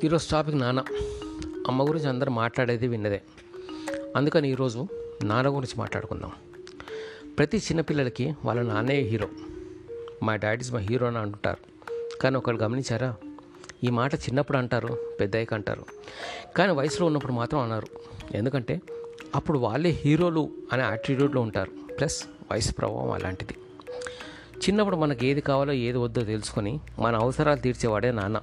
ఈరోజు టాపిక్ నాన్న అమ్మ గురించి అందరూ మాట్లాడేది విన్నదే అందుకని ఈరోజు నాన్న గురించి మాట్లాడుకుందాం ప్రతి చిన్నపిల్లలకి వాళ్ళ నాన్నే హీరో మా డాడీస్ మా హీరో అని అంటుంటారు కానీ ఒకరు గమనించారా ఈ మాట చిన్నప్పుడు అంటారు పెద్దయ్యకి అంటారు కానీ వయసులో ఉన్నప్పుడు మాత్రం అన్నారు ఎందుకంటే అప్పుడు వాళ్ళే హీరోలు అనే యాటిట్యూడ్లో ఉంటారు ప్లస్ వయసు ప్రభావం అలాంటిది చిన్నప్పుడు మనకి ఏది కావాలో ఏది వద్దో తెలుసుకొని మన అవసరాలు తీర్చేవాడే నాన్న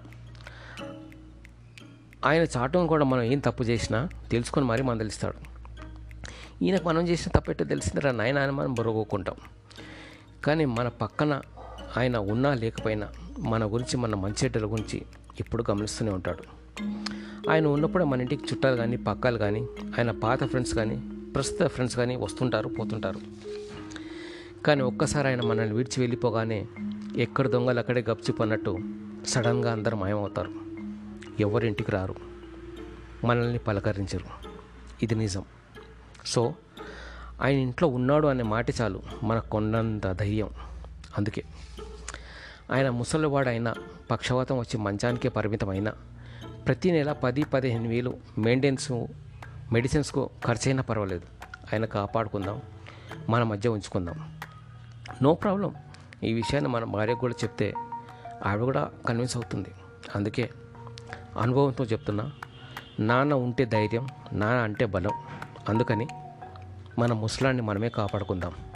ఆయన చాటం కూడా మనం ఏం తప్పు చేసినా తెలుసుకొని మరీ మందలిస్తాడు ఈయనకు మనం చేసిన తప్పెట్టో తెలిసిందిరా నాయన అని మనం బొరగొక్కుంటాం కానీ మన పక్కన ఆయన ఉన్నా లేకపోయినా మన గురించి మన మంచెడ్డల గురించి ఎప్పుడు గమనిస్తూనే ఉంటాడు ఆయన ఉన్నప్పుడే మన ఇంటికి చుట్టాలు కానీ పక్కాలు కానీ ఆయన పాత ఫ్రెండ్స్ కానీ ప్రస్తుత ఫ్రెండ్స్ కానీ వస్తుంటారు పోతుంటారు కానీ ఒక్కసారి ఆయన మనల్ని విడిచి వెళ్ళిపోగానే ఎక్కడ దొంగలు అక్కడే గప్చిప్ అన్నట్టు సడన్గా అందరు మాయమవుతారు ఎవరింటికి రారు మనల్ని పలకరించరు ఇది నిజం సో ఆయన ఇంట్లో ఉన్నాడు అనే మాట చాలు మనకు కొండంత ధైర్యం అందుకే ఆయన ముసలివాడు అయినా పక్షవాతం వచ్చి మంచానికే పరిమితమైన ప్రతి నెల పది పదిహేను వేలు మెయింటెనెన్స్ మెడిసిన్స్కు ఖర్చు అయినా పర్వాలేదు ఆయన కాపాడుకుందాం మన మధ్య ఉంచుకుందాం నో ప్రాబ్లం ఈ విషయాన్ని మన భార్యకు కూడా చెప్తే ఆవిడ కూడా కన్విన్స్ అవుతుంది అందుకే అనుభవంతో చెప్తున్నా నాన్న ఉంటే ధైర్యం నాన్న అంటే బలం అందుకని మన ముసలాన్ని మనమే కాపాడుకుందాం